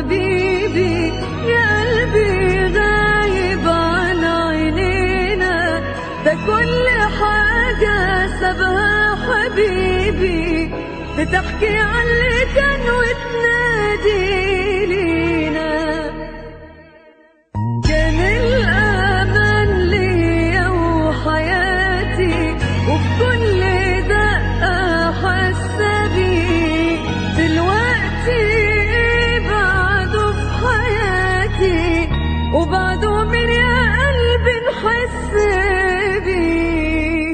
حبيبي يا قلبي غايب عن عينينا ده كل حاجة سابها حبيبي بتحكي عن اللي كان وتنادي لينا كان الأمان ليا وحياتي وفي كل دقة حاسة بيه دلوقتي بعده في حياتي وبعده من يا قلبي نحس بيه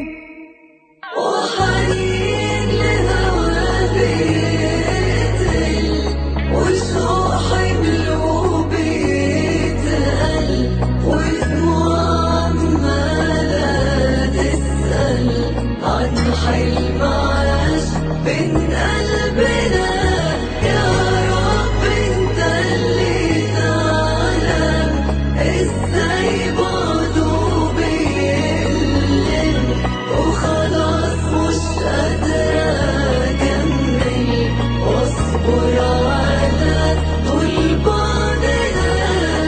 وحنين لهوا بيتقل وشوق حمله بيتقل ودموع عمالة تسأل عن حلم عاش بين قلبنا يا رب انت اللي تعلم ازاي بعده بيقلل وخلاص مش قادرة أكمل واصبر على طول بعدنا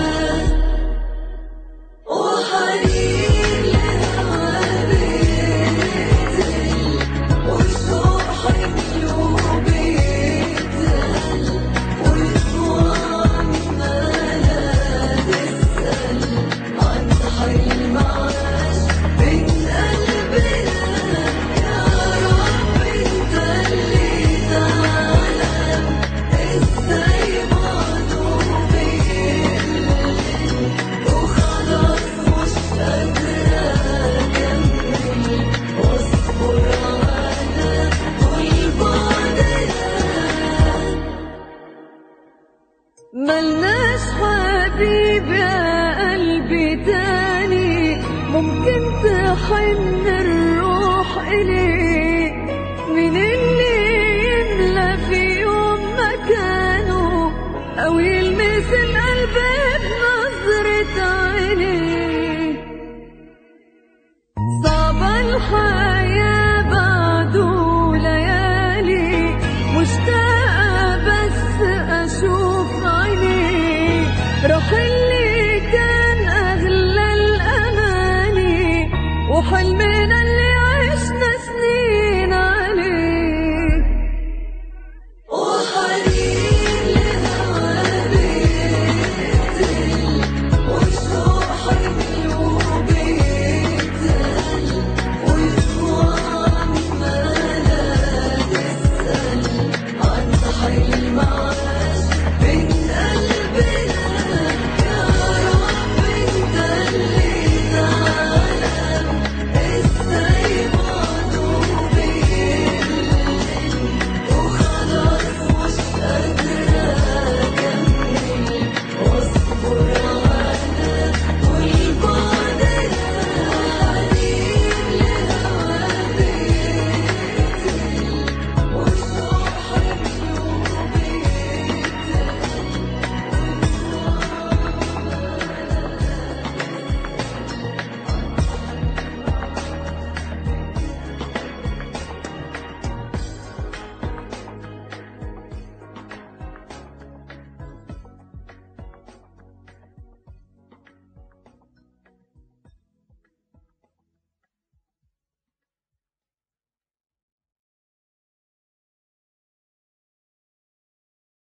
وحنين لهوا بيتقل وشوق حمله بيتقل ودموع عمالة تسأل عن حلم عاش بين قلبنا يا رب انت اللي تعلم ازاي بعده بيقلل وخلاص مش قادرة أكمل واصبر على طول بعدنا ملناش حبيب يا قلبي تاني ممكن تحن الروح إليه من اللي يملى في يوم مكانه أو يلمس القلب بنظرة عينيه